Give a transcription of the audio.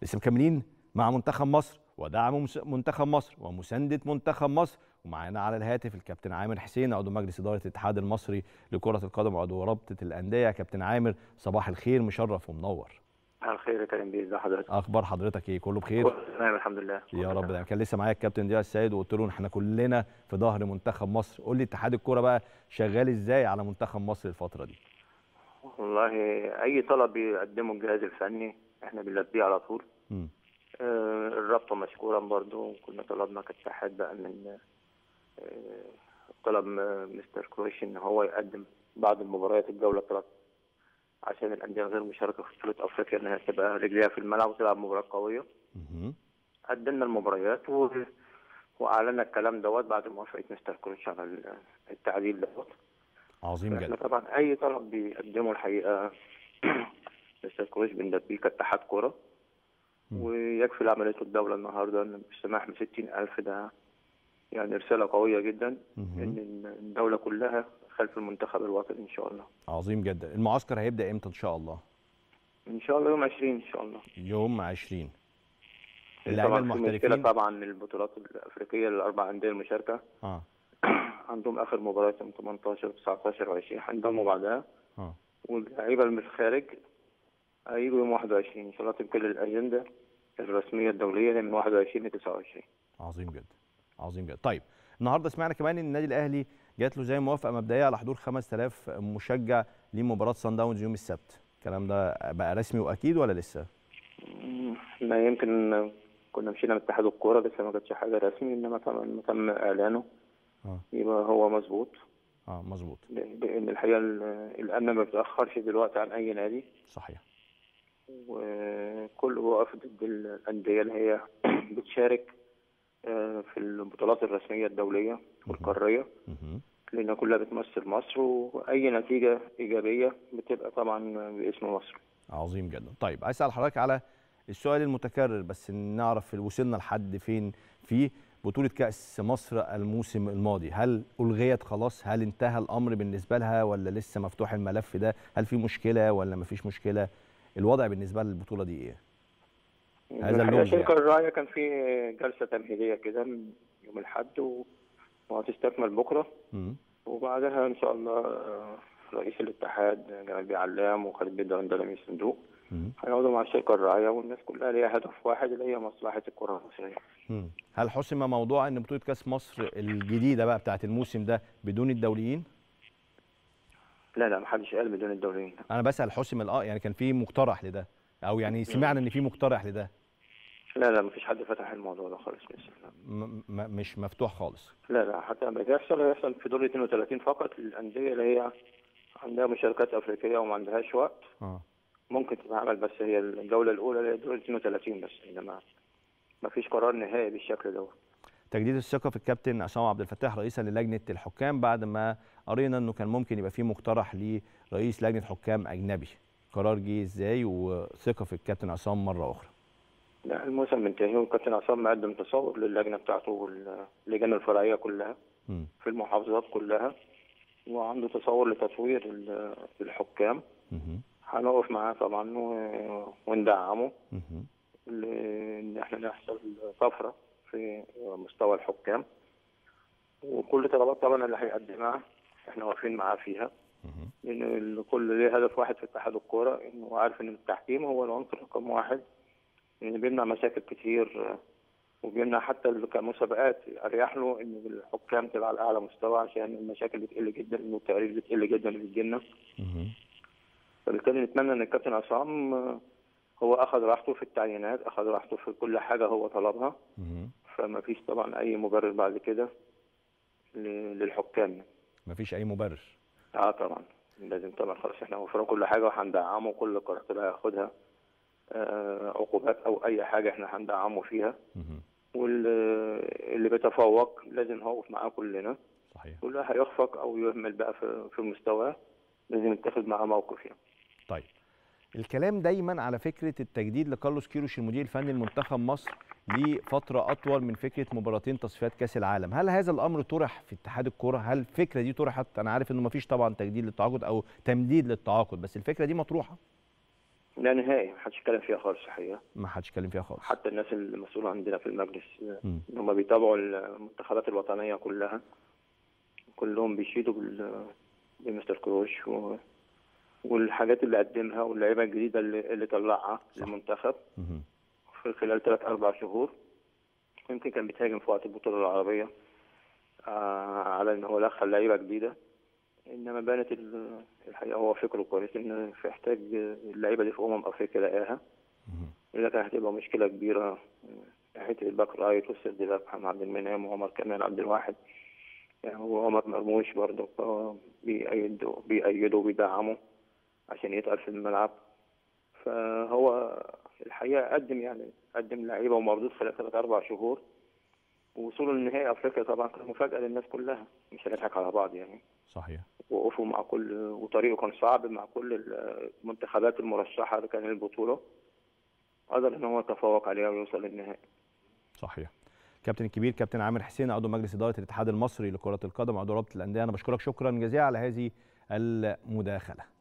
لسه مكملين مع منتخب مصر ودعم منتخب مصر ومسانده منتخب مصر ومعانا على الهاتف الكابتن عامر حسين عضو مجلس اداره الاتحاد المصري لكره القدم وعضو رابطه الانديه كابتن عامر صباح الخير مشرف ومنور على خير يا كريم بيه ازي حضرتك اخبار حضرتك ايه كله بخير تمام الحمد لله يا رب دايما كان لسه معايا الكابتن ضياء السيد وقلت له احنا كلنا في ظهر منتخب مصر قول لي اتحاد الكوره بقى شغال ازاي على منتخب مصر الفتره دي والله اي طلب بيقدمه الجهاز الفني احنا بنلبيه على طول م. آه الرابطه مشكورا برضو كنا طلبنا كاتحاد بقى من آه طلب مستر كرويش ان هو يقدم بعض المباريات الجوله 13 عشان الانديه غير مشاركه في بطوله افريقيا انها تبقى رجليها في الملعب وتلعب مباراه قويه مهم. قدمنا المباريات و... واعلنا الكلام دوت بعد موافقه مستر كرويش على ال- التعديل دوت عظيم احنا جدا طبعا اي طلب بيقدمه الحقيقه مستر كرويش بنلبيه كاتحاد كوره مم. ويكفي اللي عملته الدوله النهارده ان السماح ب 60000 ده يعني رساله قويه جدا مهم. ان الدوله كلها خلف المنتخب الوطني ان شاء الله عظيم جدا المعسكر هيبدا امتى ان شاء الله ان شاء الله يوم 20 ان شاء الله يوم 20 اللعيبه طبعا في مشكله المحترفين طبعا البطولات الافريقيه الاربع انديه المشاركه اه عندهم اخر مباراه يوم 18 19 و20 هينضموا بعدها اه واللعيبه اللي من الخارج هيجوا يوم 21 ان شاء الله تبقى الاجنده الرسميه الدوليه اللي من 21 ل 29 عظيم جدا عظيم جدا طيب النهارده سمعنا كمان ان النادي الاهلي جات له زي موافقه مبدئيه على حضور 5000 مشجع لمباراه سان داونز يوم السبت الكلام ده بقى رسمي واكيد ولا لسه مم، احنا يمكن كنا مشينا من اتحاد الكوره لسه ما جاتش حاجه رسمي انما طبعا لما تم اعلانه اه يبقى هو مظبوط اه مظبوط لان الحقيقه ال- الامن ما بيتاخرش دلوقتي عن اي نادي صحيح وكله واقف ضد الانديه اللي هي بتشارك آه، في البطولات الرسميه الدوليه والقاريه مهم. لان كلها بتمثل مصر واي نتيجه ايجابيه بتبقى طبعا باسم مصر عظيم جدا طيب عايز اسال حضرتك على السؤال المتكرر بس نعرف وصلنا لحد فين في بطولة كأس مصر الموسم الماضي هل ألغيت خلاص هل انتهى الأمر بالنسبة لها ولا لسه مفتوح الملف ده هل في مشكلة ولا مفيش مشكلة الوضع بالنسبة للبطولة دي إيه هذا الحقيقة اللغز شركة يعني. الراية كان في جلسة تمهيدية كده من يوم الأحد و- وهتستكمل بكرة مم. وبعدها إن شاء الله آه، رئيس الاتحاد جمال بيه علام وخالد بيه درندلمي الصندوق مم. هيقعدوا مع الشركة الراعية والناس كلها ليها هدف واحد اللي هي مصلحة الكرة المصرية. مم. هل حسم موضوع ان بطولة كأس مصر الجديدة بقى بتاعت الموسم ده بدون الدوليين لا لا محدش قال بدون الدوليين انا بسأل حسم الاه يعني كان في مقترح لده او يعني سمعنا ان في مقترح لده لا لا مفيش حد فتح الموضوع ده خالص لسه لا. م- م- مش مفتوح خالص لا لا حتى لما يحصل هيحصل في دور 32 فقط للأندية اللي هي عندها مشاركات أفريقية وما عندهاش وقت اه ممكن تتعمل بس هي الجولة الأولى اللي هي دور 32 بس إنما ما فيش قرار نهائي بالشكل ده تجديد الثقه في الكابتن عصام عبد الفتاح رئيسا للجنه الحكام بعد ما قرينا انه كان ممكن يبقى في مقترح لرئيس لجنه حكام اجنبي قرار جه ازاي وثقه في الكابتن عصام مره اخرى لا الموسم منتهي والكابتن عصام مقدم تصور للجنة بتاعته واللجان الفرعية كلها مم. في المحافظات كلها وعنده تصور لتطوير ال- الحكام مهم. هنقف معاه طبعا و- وندعمه مهم. ل- ان احنا نحصل طفره في مستوى الحكام وكل طلبات طبعا اللي هيقدمها احنا واقفين معاه فيها مهم. لان الكل ليه هدف واحد في اتحاد الكوره انه عارف ان التحكيم هو العنصر رقم واحد لان بيمنع مشاكل كتير وبيمنع حتى ال- كمسابقات اريح له ان الحكام تبقى على اعلى مستوى عشان المشاكل بتقل جدا والتقارير بتقل جدا اللي بتجيلنا مهم. فبالتالي نتمنى ان الكابتن عصام آه، هو اخذ راحته في التعيينات اخذ راحته في كل حاجه هو طلبها مهم. فما فيش طبعا اي مبرر بعد كده ل- للحكام مفيش اي مبرر اه طبعا لازم طبعا خلاص احنا وفرنا كل حاجه وهندعمه كل قرارات اللي هياخدها آه عقوبات او اي حاجه احنا هندعمه فيها مهم. واللي بيتفوق لازم هوقف معاه كلنا صحيح واللي هيخفق او يهمل بقى في في مستواه لازم يتخذ معاه موقف يعني طيب الكلام دايما على فكره التجديد لكارلوس كيروش المدير الفني لمنتخب مصر لفتره اطول من فكره مباراتين تصفيات كاس العالم هل هذا الامر طرح في اتحاد الكره هل الفكره دي طرحت انا عارف انه مفيش طبعا تجديد للتعاقد او تمديد للتعاقد بس الفكره دي مطروحه لا نهائي ما حدش اتكلم فيها خالص الحقيقه ما حدش اتكلم فيها خالص حتى الناس المسؤوله عندنا في المجلس مم. ان هم بيتابعوا المنتخبات الوطنيه كلها كلهم بيشيدوا بال بمستر كروش و... والحاجات اللي قدمها واللعيبه الجديده اللي, اللي طلعها للمنتخب مهم. في خلال ثلاث اربع شهور يمكن كان بيتهاجم في وقت البطوله العربيه آه على ان هو دخل لعيبه جديده انما بانت ال- الحقيقه هو فكره كويس ان في يحتاج اللعيبه دي في امم افريقيا لقاها مهم. إذا كانت هتبقى مشكلة كبيرة ناحية الباك رايت والسد باك محمد عبد المنعم وعمر كمال عبد الواحد يعني هو عمر مرموش برضه فهو بيأيدوا بيأيدوا وبيدعموا عشان يتقل في الملعب فهو الحقيقة قدم يعني قدم لعيبة ومردود خلال ثلاث أربع شهور ووصوله لنهائي أفريقيا طبعا كان مفاجأة للناس كلها مش هنضحك على بعض يعني صحيح وقفوا مع كل وطريقه كان صعب مع كل المنتخبات المرشحة اللي كان البطولة قدر ان هو يتفوق عليها ويوصل للنهائي صحيح كابتن الكبير كابتن عامر حسين عضو مجلس اداره الاتحاد المصري لكره القدم وعضو رابطه الانديه انا بشكرك شكرا جزيلا على هذه المداخله